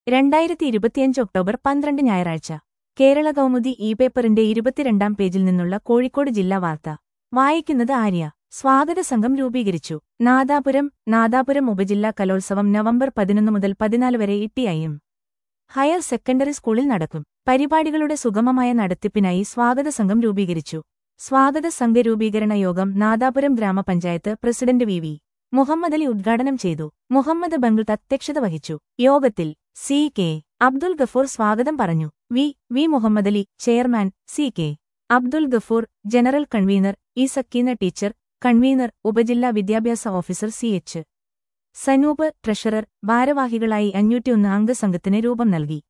രണ്ടായിരത്തി ഇരുപത്തിയഞ്ച് ഒക്ടോബർ പന്ത്രണ്ട് ഞായറാഴ്ച കേരള കൗമുദി ഇ പേപ്പറിന്റെ ഇരുപത്തിരണ്ടാം പേജിൽ നിന്നുള്ള കോഴിക്കോട് ജില്ലാ വാർത്ത വായിക്കുന്നത് ആര്യ സ്വാഗത സംഘം രൂപീകരിച്ചു നാദാപുരം നാദാപുരം ഉപജില്ലാ കലോത്സവം നവംബർ പതിനൊന്ന് മുതൽ പതിനാല് വരെ ഇട്ടിഐയും ഹയർ സെക്കൻഡറി സ്കൂളിൽ നടക്കും പരിപാടികളുടെ സുഗമമായ നടത്തിപ്പിനായി സ്വാഗത സംഘം രൂപീകരിച്ചു സ്വാഗത സംഘ രൂപീകരണ യോഗം നാദാപുരം ഗ്രാമപഞ്ചായത്ത് president V V Muhammad Ali ഉദ്ഘാടനം ചെയ്തു മുഹമ്മദ് ബംഗുൾ അധ്യക്ഷത വഹിച്ചു യോഗത്തിൽ സി കെ അബ്ദുൽ ഗഫൂർ സ്വാഗതം പറഞ്ഞു V V Muhammad Ali chairman C K Abdul Gafoor general convener E Sakeena teacher convener ഉപജില്ലാ വിദ്യാഭ്യാസ officer C H Sanoop treasurer ഭാരവാഹികളായി അഞ്ഞൂറ്റിയൊന്ന് അംഗസംഘത്തിന് രൂപം നൽകി